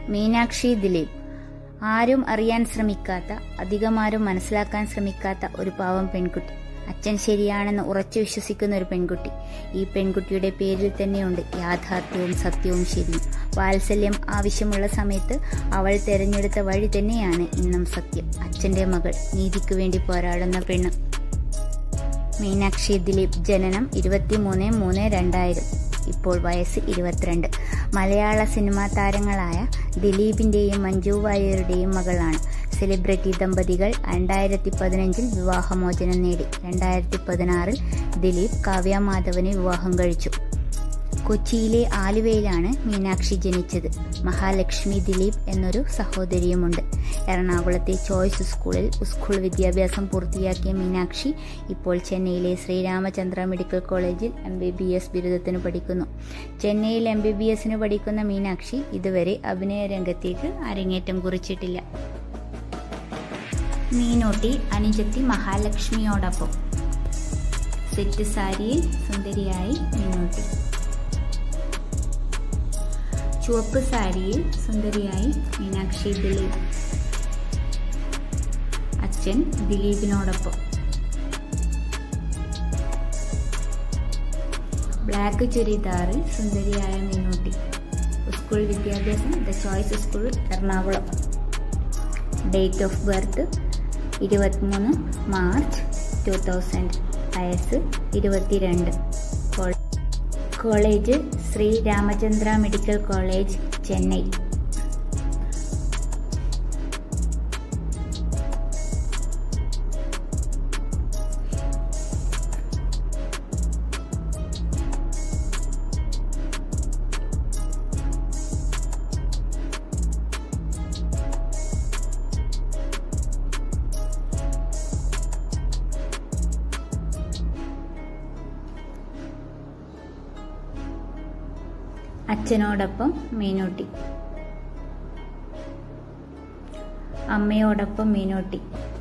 മീനാക്ഷി ദിലീപ് ആരും അറിയാൻ ശ്രമിക്കാത്ത അധികമാരും മനസ്സിലാക്കാൻ ശ്രമിക്കാത്ത ഒരു പാവം പെൺകുട്ടി അച്ഛൻ ശരിയാണെന്ന് ഉറച്ചു വിശ്വസിക്കുന്ന ഒരു പെൺകുട്ടി ഈ പെൺകുട്ടിയുടെ പേരിൽ തന്നെയുണ്ട് യാഥാർത്ഥ്യവും സത്യവും ശരിയും വാത്സല്യം ആവശ്യമുള്ള സമയത്ത് അവൾ തെരഞ്ഞെടുത്ത വഴി തന്നെയാണ് ഇന്നും സത്യം അച്ഛന്റെ മകൾ നീതിക്ക് വേണ്ടി പോരാടുന്ന പെണ്ണ് മീനാക്ഷി ദിലീപ് ജനനം ഇരുപത്തിമൂന്ന് മൂന്ന് രണ്ടായിരം ഇപ്പോൾ വയസ്സ് ഇരുപത്തിരണ്ട് മലയാള സിനിമാ താരങ്ങളായ ദിലീപിന്റെയും മഞ്ജു വാര്യരുടെയും മകളാണ് സെലിബ്രിറ്റി ദമ്പതികൾ രണ്ടായിരത്തി പതിനഞ്ചിൽ വിവാഹമോചനം നേടി രണ്ടായിരത്തി പതിനാറിൽ ദിലീപ് കാവ്യ മാധവനെ വിവാഹം കഴിച്ചു കൊച്ചിയിലെ ആലുവയിലാണ് മീനാക്ഷി ജനിച്ചത് മഹാലക്ഷ്മി ദിലീപ് എന്നൊരു സഹോദരിയുമുണ്ട് എറണാകുളത്തെ ചോയ്സ് സ്കൂളിൽ സ്കൂൾ വിദ്യാഭ്യാസം പൂർത്തിയാക്കിയ മീനാക്ഷി ഇപ്പോൾ ചെന്നൈയിലെ ശ്രീരാമചന്ദ്ര മെഡിക്കൽ കോളേജിൽ എം ബി ബി എസ് ബിരുദത്തിന് പഠിക്കുന്നു ചെന്നൈയിൽ എം ബി ബി എസിന് പഠിക്കുന്ന മീനാക്ഷി ഇതുവരെ അഭിനയ രംഗത്തേക്ക് അരങ്ങേറ്റം കുറിച്ചിട്ടില്ല മീനോട്ടി അനുജത്തി മഹാലക്ഷ്മിയോടൊപ്പം സെറ്റ് സാരിയിൽ സുന്ദരിയായി മീനോട്ടി ചുവപ്പ് സാരിയിൽ സുന്ദരിയായി മീനാക്ഷി ദിലീപ് അച്ഛൻ ദിലീപിനോടൊപ്പം ബ്ലാക്ക് ചുരിദാറിൽ സുന്ദരിയായ മീനൂട്ടി സ്കൂൾ വിദ്യാഭ്യാസം the choice school Ernakulam date of birth ഇരുപത്തിമൂന്ന് മാർച്ച് ടു തൗസൻഡ് വയസ്സ് ഇരുപത്തിരണ്ട് college Sri Ramachandra medical college Chennai അച്ഛനോടൊപ്പം മീനൂട്ടി അമ്മയോടൊപ്പം മീനൂട്ടി